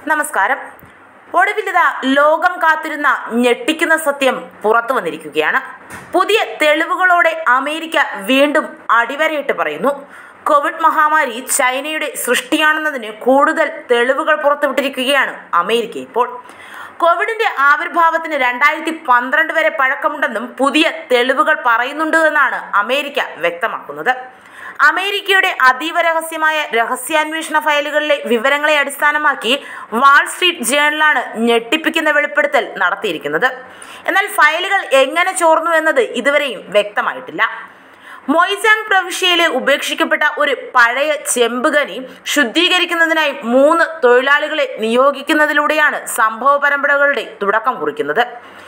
നമസ്കാരം ഒടുവിലിതാ ലോകം കാത്തിരുന്ന ഞെട്ടിക്കുന്ന സത്യം പുറത്തു വന്നിരിക്കുകയാണ് പുതിയ തെളിവുകളോടെ അമേരിക്ക വീണ്ടും അടിവരയിട്ട് പറയുന്നു കോവിഡ് മഹാമാരി ചൈനയുടെ സൃഷ്ടിയാണെന്നതിന് കൂടുതൽ തെളിവുകൾ പുറത്തുവിട്ടിരിക്കുകയാണ് അമേരിക്ക ഇപ്പോൾ കോവിഡിന്റെ ആവിർഭാവത്തിന് രണ്ടായിരത്തി പന്ത്രണ്ട് വരെ പഴക്കമുണ്ടെന്നും പുതിയ തെളിവുകൾ പറയുന്നുണ്ട് എന്നാണ് അമേരിക്ക വ്യക്തമാക്കുന്നത് അമേരിക്കയുടെ അതീവ രഹസ്യമായ രഹസ്യാന്വേഷണ ഫയലുകളിലെ വിവരങ്ങളെ അടിസ്ഥാനമാക്കി വാൾ സ്ട്രീറ്റ് ജേണലാണ് ഞെട്ടിപ്പിക്കുന്ന വെളിപ്പെടുത്തൽ നടത്തിയിരിക്കുന്നത് എന്നാൽ ഫയലുകൾ എങ്ങനെ ചോർന്നു എന്നത് ഇതുവരെയും വ്യക്തമായിട്ടില്ല മൊയ്സാങ് പ്രവിശ്യയിലെ ഉപേക്ഷിക്കപ്പെട്ട ഒരു പഴയ ചെമ്പുകനി ശുദ്ധീകരിക്കുന്നതിനായി മൂന്ന് തൊഴിലാളികളെ നിയോഗിക്കുന്നതിലൂടെയാണ് സംഭവ പരമ്പരകളുടെ തുടക്കം കുറിക്കുന്നത്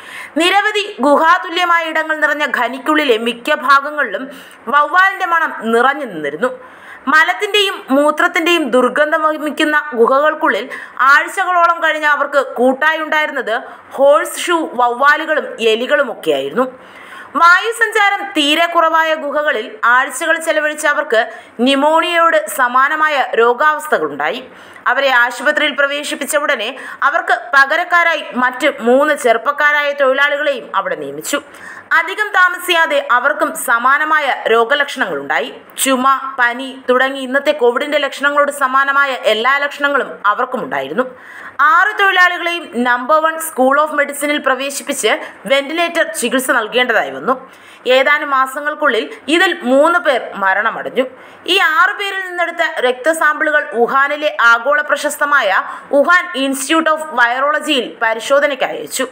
നിരവധി ഗുഹാതുല്യമായ ഇടങ്ങൾ നിറഞ്ഞ ഖനിക്കുള്ളിലെ മിക്ക ഭാഗങ്ങളിലും വവ്വാലിന്റെ മണം നിറഞ്ഞു നിന്നിരുന്നു മലത്തിന്റെയും മൂത്രത്തിന്റെയും ദുർഗന്ധം വമിക്കുന്ന ഗുഹകൾക്കുള്ളിൽ ആഴ്ചകളോളം കഴിഞ്ഞ അവർക്ക് കൂട്ടായി ഉണ്ടായിരുന്നത് ഹോഴ്സ് ഷൂ വവ്വാലുകളും എലികളുമൊക്കെയായിരുന്നു വായുസഞ്ചാരം തീരെ കുറവായ ഗുഹകളിൽ ആഴ്ചകൾ ചെലവഴിച്ച അവർക്ക് ന്യൂമോണിയയോട് സമാനമായ രോഗാവസ്ഥകളുണ്ടായി അവരെ ആശുപത്രിയിൽ പ്രവേശിപ്പിച്ച ഉടനെ അവർക്ക് പകരക്കാരായി മറ്റ് മൂന്ന് ചെറുപ്പക്കാരായ തൊഴിലാളികളെയും അവിടെ നിയമിച്ചു അധികം താമസിയാതെ അവർക്കും സമാനമായ രോഗലക്ഷണങ്ങളുണ്ടായി ചുമ പനി തുടങ്ങി ഇന്നത്തെ കോവിഡിന്റെ ലക്ഷണങ്ങളോട് സമാനമായ എല്ലാ ലക്ഷണങ്ങളും അവർക്കും ഉണ്ടായിരുന്നു ആറ് തൊഴിലാളികളെയും നമ്പർ വൺ സ്കൂൾ ഓഫ് മെഡിസിനിൽ പ്രവേശിപ്പിച്ച് വെന്റിലേറ്റർ ചികിത്സ നൽകേണ്ടതായി വന്നു ഏതാനും മാസങ്ങൾക്കുള്ളിൽ ഇതിൽ മൂന്ന് പേർ മരണമടഞ്ഞു ഈ ആറു പേരിൽ നിന്നെടുത്ത രക്തസാമ്പിളുകൾ വുഹാനിലെ ആഗോള പ്രശസ്തമായ വുഹാൻ ഇൻസ്റ്റിറ്റ്യൂട്ട് ഓഫ് വൈറോളജിയിൽ പരിശോധനയ്ക്ക് അയച്ചു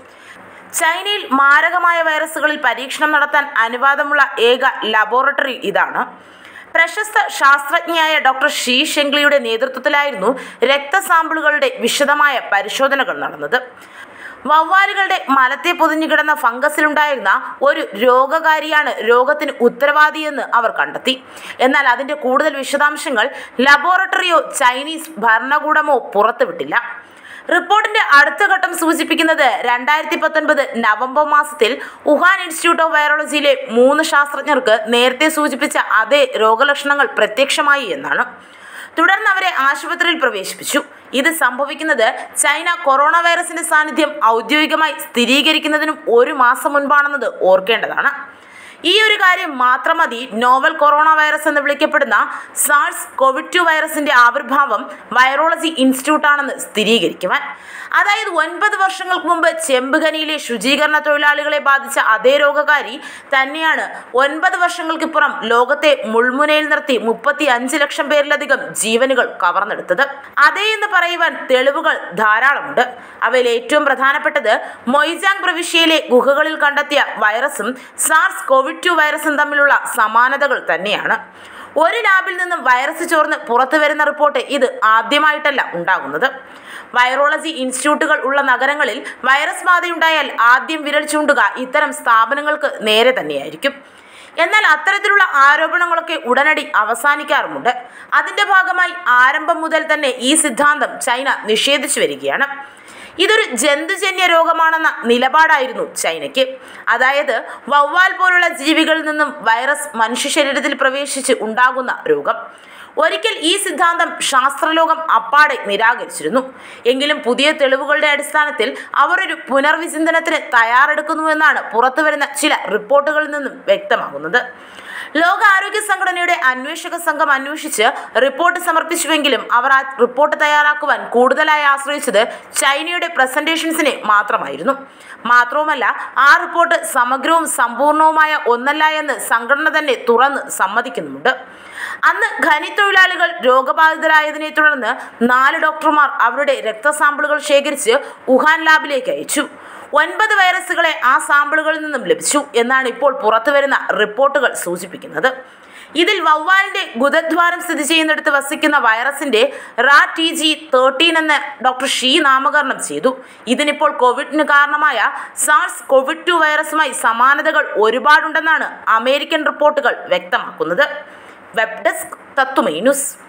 ചൈനയിൽ മാരകമായ വൈറസുകളിൽ പരീക്ഷണം നടത്താൻ അനുവാദമുള്ള ഏക ലബോറട്ടറി ഇതാണ് പ്രശസ്ത ശാസ്ത്രജ്ഞയായ ഡോക്ടർ ഷീ ഷെങ്ലിയുടെ നേതൃത്വത്തിലായിരുന്നു രക്തസാമ്പിളുകളുടെ വിശദമായ പരിശോധനകൾ നടന്നത് വവ്വാലുകളുടെ മലത്തെ പൊതിഞ്ഞുകിടന്ന ഫംഗസിലുണ്ടായിരുന്ന ഒരു രോഗകാരിയാണ് രോഗത്തിന് ഉത്തരവാദിയെന്ന് അവർ കണ്ടെത്തി എന്നാൽ അതിന്റെ കൂടുതൽ വിശദാംശങ്ങൾ ലബോറട്ടറിയോ ചൈനീസ് ഭരണകൂടമോ പുറത്തുവിട്ടില്ല റിപ്പോർട്ടിന്റെ അടുത്ത ഘട്ടം സൂചിപ്പിക്കുന്നത് രണ്ടായിരത്തി പത്തൊൻപത് നവംബർ മാസത്തിൽ വുഹാൻ ഇൻസ്റ്റിറ്റ്യൂട്ട് ഓഫ് വൈറോളജിയിലെ മൂന്ന് ശാസ്ത്രജ്ഞർക്ക് നേരത്തെ സൂചിപ്പിച്ച അതേ രോഗലക്ഷണങ്ങൾ പ്രത്യക്ഷമായി എന്നാണ് തുടർന്ന് അവരെ ആശുപത്രിയിൽ പ്രവേശിപ്പിച്ചു ഇത് സംഭവിക്കുന്നത് ചൈന കൊറോണ വൈറസിന്റെ സാന്നിധ്യം ഔദ്യോഗികമായി സ്ഥിരീകരിക്കുന്നതിനും ഒരു മാസം മുൻപാണെന്നത് ഓർക്കേണ്ടതാണ് ഈ ഒരു കാര്യം മാത്രം മതി നോവൽ കൊറോണ വൈറസ് എന്ന് വിളിക്കപ്പെടുന്ന സാൾസ് കോവിഡ് ടു വൈറസിന്റെ ആവിർഭാവം വൈറോളജി ഇൻസ്റ്റിറ്റ്യൂട്ട് ആണെന്ന് സ്ഥിരീകരിക്കുവാൻ അതായത് ഒൻപത് വർഷങ്ങൾക്ക് മുമ്പ് ചെമ്പുകനിയിലെ ശുചീകരണ തൊഴിലാളികളെ ബാധിച്ച അതേ രോഗകാരി തന്നെയാണ് ഒൻപത് വർഷങ്ങൾക്കിപ്പുറം ലോകത്തെ മുൾമുനയിൽ നിർത്തി മുപ്പത്തി അഞ്ച് ലക്ഷം പേരിലധികം ജീവനുകൾ കവർന്നെടുത്തത് അതേ എന്ന് പറയുവാൻ തെളിവുകൾ ധാരാളമുണ്ട് അവയിൽ ഏറ്റവും പ്രധാനപ്പെട്ടത് മൊയ്ജാങ് പ്രവിശ്യയിലെ ഗുഹകളിൽ കണ്ടെത്തിയ വൈറസും സാർസ് കോവിഡ് ടു വൈറസും തമ്മിലുള്ള സമാനതകൾ തന്നെയാണ് ഒരു ലാബിൽ നിന്നും വൈറസ് ചോർന്ന് പുറത്തു വരുന്ന റിപ്പോർട്ട് ഇത് ആദ്യമായിട്ടല്ല ഉണ്ടാകുന്നത് വൈറോളജി ഇൻസ്റ്റിറ്റ്യൂട്ടുകൾ ഉള്ള നഗരങ്ങളിൽ വൈറസ് ബാധയുണ്ടായാൽ ആദ്യം വിരൽ ചൂണ്ടുക ഇത്തരം സ്ഥാപനങ്ങൾക്ക് നേരെ തന്നെയായിരിക്കും എന്നാൽ അത്തരത്തിലുള്ള ആരോപണങ്ങളൊക്കെ ഉടനടി അവസാനിക്കാറുമുണ്ട് അതിന്റെ ഭാഗമായി ആരംഭം മുതൽ തന്നെ ഈ സിദ്ധാന്തം ചൈന നിഷേധിച്ചു വരികയാണ് ഇതൊരു ജന്തുജന്യ രോഗമാണെന്ന നിലപാടായിരുന്നു ചൈനയ്ക്ക് അതായത് വവ്വാൽ പോലുള്ള ജീവികളിൽ നിന്നും വൈറസ് മനുഷ്യ ശരീരത്തിൽ പ്രവേശിച്ച് ഉണ്ടാകുന്ന രോഗം ഒരിക്കൽ ഈ സിദ്ധാന്തം ശാസ്ത്രലോകം അപ്പാടെ നിരാകരിച്ചിരുന്നു എങ്കിലും പുതിയ തെളിവുകളുടെ അടിസ്ഥാനത്തിൽ അവർ ഒരു പുനർവിചിന്തനത്തിന് തയ്യാറെടുക്കുന്നുവെന്നാണ് പുറത്തുവരുന്ന ചില റിപ്പോർട്ടുകളിൽ നിന്നും വ്യക്തമാകുന്നത് ലോകാരോഗ്യ സംഘടനയുടെ അന്വേഷക സംഘം അന്വേഷിച്ച് റിപ്പോർട്ട് സമർപ്പിച്ചുവെങ്കിലും അവർ ആ റിപ്പോർട്ട് തയ്യാറാക്കുവാൻ കൂടുതലായി ആശ്രയിച്ചത് ചൈനയുടെ പ്രസന്റേഷൻസിനെ മാത്രമായിരുന്നു മാത്രവുമല്ല ആ റിപ്പോർട്ട് സമഗ്രവും സമ്പൂർണവുമായ ഒന്നല്ല എന്ന് സംഘടന തന്നെ തുറന്ന് സമ്മതിക്കുന്നുമുണ്ട് അന്ന് ഖനി തൊഴിലാളികൾ രോഗബാധിതരായതിനെ തുടർന്ന് നാല് ഡോക്ടർമാർ അവരുടെ രക്തസാമ്പിളുകൾ ശേഖരിച്ച് വുഹാൻ ലാബിലേക്ക് അയച്ചു ഒൻപത് വൈറസുകളെ ആ സാമ്പിളുകളിൽ നിന്നും ലഭിച്ചു എന്നാണ് ഇപ്പോൾ പുറത്തുവരുന്ന റിപ്പോർട്ടുകൾ സൂചിപ്പിക്കുന്നത് ഇതിൽ വവ്വാലിന്റെ ഗുദദ്വാരം സ്ഥിതി ചെയ്യുന്നിടത്ത് വസിക്കുന്ന വൈറസിന്റെ റാ ടി ജി തേർട്ടീൻ എന്ന് ഡോക്ടർ ഷീ നാമകരണം ചെയ്തു ഇതിനിപ്പോൾ കോവിഡിന് കാരണമായ സാർസ് കോവിഡ് ടു വൈറസുമായി സമാനതകൾ ഒരുപാടുണ്ടെന്നാണ് അമേരിക്കൻ റിപ്പോർട്ടുകൾ വ്യക്തമാക്കുന്നത് വെബ് ഡെസ്ക് തത്തുമൈ ന്യൂസ്